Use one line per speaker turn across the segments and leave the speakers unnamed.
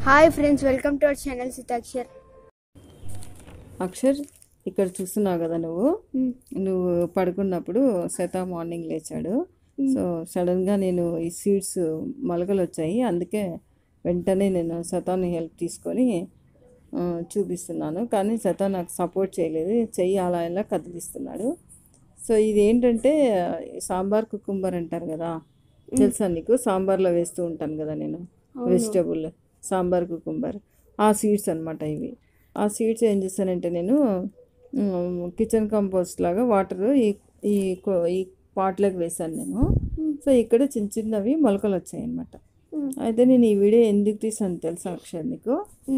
Hi friends welcome to our channel Sitakshar
Akshar ఇక్కడ చూస్తున్నావు కదా నువ్వు నువ్వు పడుకున్నప్పుడు శత మార్నింగ్ లేచాడు సో సడన్గా నేను ఈ సీడ్స్ మొలకలు వచ్చాయి అందుకే వెంటనే నేను శతాన్ని హెల్ప్ తీసుకొని ఆ, చూపిస్తున్నాను కానీ శత నాకు సపోర్ట్ చేయలేదు చెయ్యి అలా ఇలా కదిలిస్తున్నాడు సో ఇది ఏంటంటే సాంబార్ కుకుంబర్ అంటారు కదా తెలుసా నీకు సాంబార్లో వేస్తూ ఉంటాను కదా నేను వెజిటబుల్ సాంబార్ కుకుంబర్ ఆ సీడ్స్ అన్నమాట ఇవి ఆ సీడ్స్ ఏం చేస్తానంటే నేను కిచెన్ కంపోస్ట్ లాగా వాటర్ ఈ ఈ కో- ఈ పాట్లోకి వేసాను నేను సో ఇక్కడ చిన్న చిన్నవి మొలకలు వచ్చాయి అన్నమాట అయితే నేను ఈ వీడియో ఎందుకు తీసాను తెలుసా అక్షర్ నీకు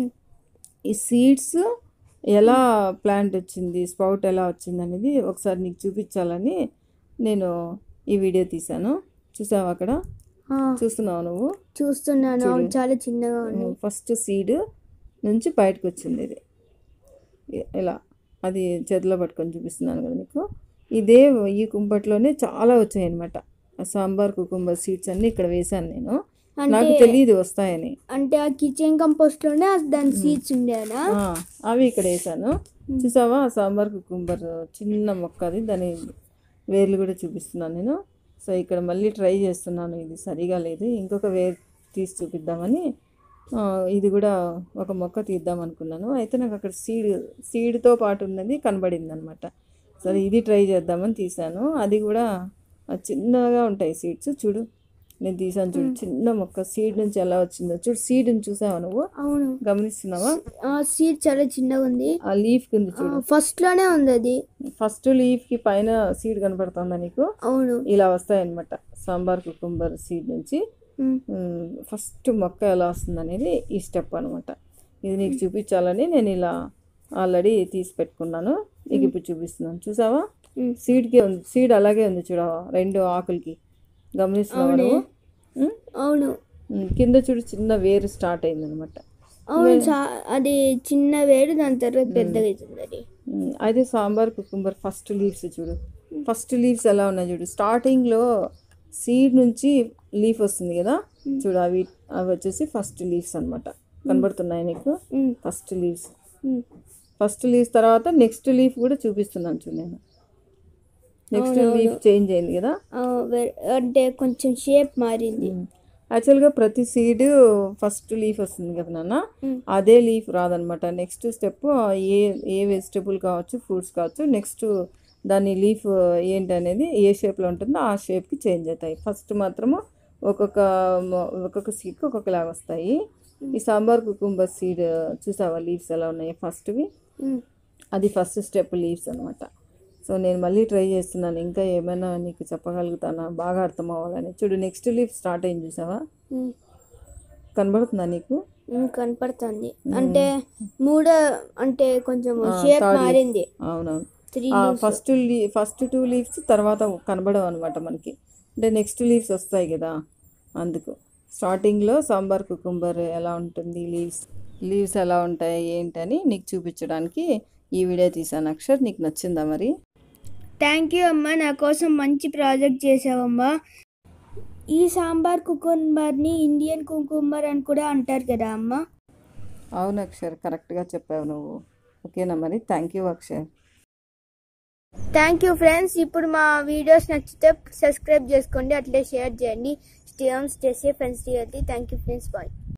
ఈ సీడ్స్ ఎలా ప్లాంట్ వచ్చింది స్పౌట్ ఎలా వచ్చింది అనేది ఒకసారి నీకు చూపించాలని నేను ఈ వీడియో తీశాను చూసావు అక్కడ చూస్తున్నావు నువ్వు
చూస్తున్నాను అవును, చాలా చిన్నగా ఉంది
ఫస్ట్ సీడ్ నుంచి బయటకు వచ్చింది ఇది ఇ- ఇలా అది చేతిలో పట్టుకొని చూపిస్తున్నాను కదా నీకు ఇదే ఈ కుంపట్లోనే చాలా వచ్చాయి అనమాట సాంబార్ కుకుంబర్ సీడ్స్ అన్నీ ఇక్కడ వేశాను నేను నాకు తెలియదు వస్తాయని
అంటే ఆ కిచెన్ కంపోస్ట్ లోనే ఆ దాని సీడ్స్ ఉండేనా
ఆ, అవి ఇక్కడ వేసాను చూసావా ఆ సాంబార్ కుకుంబర్ చిన్న మొక్క అది దాని వేర్లు కూడా చూపిస్తున్నాను నేను సో ఇక్కడ మళ్ళీ ట్రై చేస్తున్నాను ఇది సరిగా లేదు ఇంకొక వేర్ తీసి చూపిద్దామని ఆ, ఇది కూడా ఒక మొక్క తీద్దాం అనుకున్నాను అయితే నాకు అక్కడ సీడ్ సీడ్తో పాటు ఉన్నది కనబడింది అనమాట సరే ఇది ట్రై చేద్దామని తీసాను అది కూడా ఆ చిన్నగా ఉంటాయి సీడ్స్ చూడు నేను తీసాను చూడు చిన్న మొక్క సీడ్ నుంచి ఎలా వచ్చిందో చూడు సీడ్ని చూసావా నువ్వు
అవును
గమనిస్తున్నావా
ఆ సీడ్ చాలా చిన్నగా ఉంది
ఆ లీఫ్ కింద చూడు
ఫస్ట్ లోనే ఉంది అది
ఫస్ట్ లీఫ్ కి పైన సీడ్ కనపడుతుందా నీకు
అవును
ఇలా వస్తాయన్నమాట సాంబార్ కుకుంబర్ సీడ్ నుంచి
ఉమ్,
ఫస్ట్ మొక్క ఎలా వస్తుంది అనేది ఈ స్టెప్ అనమాట ఇది నీకు చూపించాలని నేను ఇలా ఆల్రెడీ తీసి పెట్టుకున్నాను నీకు ఇప్పుడు చూపిస్తున్నాను చూసావా
ఉమ్.
సీడ్కి ఉంది సీడ్ అలాగే ఉంది చూడవా రెండు ఆకులకి గమనిస్తున్నావా నువ్వు ఉమ్?
అవును
ఉమ్, కింద చూడు చిన్న వేరు స్టార్ట్ అయింది అనమాట
అవును చా- అది చిన్న వేడు దాని తర్వాత పెద్దగా అవుతుంది అది
మ్మ్. అయితే సాంబార్ కుకుంబర్ ఫస్ట్ లీవ్స్ చూడు ఫస్ట్ లీవ్స్ ఎలా ఉన్నాయి చూడు స్టార్టింగ్లో సీడ్ నుంచి లీఫ్ వస్తుంది కదా చూడు అవి అవి వచ్చేసి ఫస్ట్ లీవ్స్ అన్నమాట కనబడుతున్నాయి నీకు
ఉమ్,
ఫస్ట్ లీవ్స్
ఉమ్.
ఫస్ట్ లీవ్స్ తర్వాత నెక్స్ట్ లీఫ్ కూడా చూపిస్తున్నాను చూడు నేను నెక్స్ట్ లీఫ్ చేంజ్ అయింది కదా
ఆ, వే- అంటే కొంచెం షేప్ మారింది
యాక్చువల్గా ప్రతి సీడ్ ఫస్ట్ లీఫ్ వస్తుంది కదా నాన్న
మ్మ్.
అదే లీఫ్ రాదనమాట నెక్స్ట్ స్టెప్ ఏ ఏ వెజిటబుల్ కావచ్చు ఫ్రూట్స్ కావచ్చు నెక్స్ట్ దాని లీఫ్ ఏంటి అనేది ఏ షేప్లో ఉంటుందో ఆ షేప్కి చేంజ్ అవుతాయి ఫస్ట్ మాత్రము ఒక్కొక్క మొ- ఒక్కొక్క సీడ్కి ఒక్కొక్కలాగా వస్తాయి ఈ సాంబార్ కుకుంబర్ సీడ్ చూసావా లీవ్స్ ఎలా ఉన్నాయి ఫస్ట్వి
ఉమ్,
అది ఫస్ట్ స్టెప్ లీవ్స్ అనమాట సో నేను మళ్ళీ ట్రై చేస్తున్నాను ఇంకా ఏమైనా నీకు చెప్పగలుగుతానా బాగా అర్థం అవ్వాలని చూడు నెక్స్ట్ లీఫ్ స్టార్ట్ అయింది చూసావా
ఉమ్.
కనబడుతుందా నీకు
ఉమ్, కనపడుతుంది అంటే మూడో అంటే కొంచెం షేప్ మారింది
అవునవును
త్రీ
ఫస్ట్ లీ ఫస్ట్ టూ లీవ్స్ తర్వాత కనబడవు అనమాట మనకి అంటే నెక్స్ట్ లీవ్స్ వస్తాయి కదా అందుకు స్టార్టింగ్లో సాంబార్ కుకుంబర్ ఎలా ఉంటుంది లీవ్స్ లీవ్స్ ఎలా ఉంటాయి ఏంటని నీకు చూపించడానికి ఈ వీడియో తీసాను అక్షర్ నీకు నచ్చిందా మరి
థ్యాంక్ యూ అమ్మా నా కోసం మంచి ప్రాజెక్ట్ చేసావమ్మా ఈ సాంబార్ కుకుంబర్ని ఇండియన్ కుకుంబర్ అని కూడా అంటారు కదా అమ్మా
అవును అక్షర్ కరెక్ట్గా చెప్పావు నువ్వు ఓకేనా మరి thank you Akshar
thank you friends ఇప్పుడు మా వీడియోస్ నచ్చితే సబ్స్క్రైబ్ చేసుకోండి అట్లే షేర్ చేయండి stay stay safe and stay thank you friends bye